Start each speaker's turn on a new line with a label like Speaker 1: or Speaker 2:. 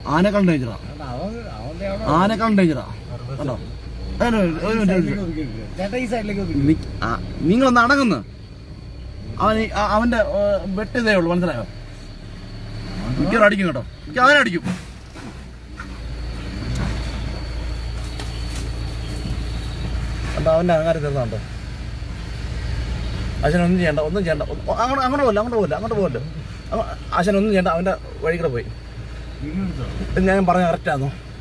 Speaker 1: ആനേക്കാൾ ഡേഞ്ചറാ ആനേക്കാൾ ഡേഞ്ചറാ കണ്ടോ അതിന് ഒരു- ഒരു മിനിറ്റ്, ഒരു മിനിറ്റ്.
Speaker 2: ചേട്ടാ ഈ സൈഡിലേക്ക്
Speaker 1: നി- ആ, നിങ്ങളൊന്ന് അടങ്ങുന്നു അവൻ ഈ- ആ- അവന്റെ ഏ, വെട്ടിയതേ ഉള്ളൂ മനസ്സിലായോ മിക്കവാറും അടിക്കും കേട്ടോ മിക്ക അവനെ അടിക്കും കണ്ടോ അവന്റെ അഹങ്കാരം തീർന്നുണ്ടോ അച്ഛനൊന്നും ചെയ്യണ്ട ഒന്നും ചെയ്യണ്ട ഒ- അങ്ങോട്ട് അങ്ങോട്ട് പോകില്ല അങ്ങോട്ട് പോകില്ല അങ്ങോട്ട് പോകില്ല അച്ഛനൊന്നും ചെയ്യണ്ട അവന്റെ വഴി കൂടെ പോയി ഇത് ഞാൻ പറഞ്ഞ കറക്റ്റാണോ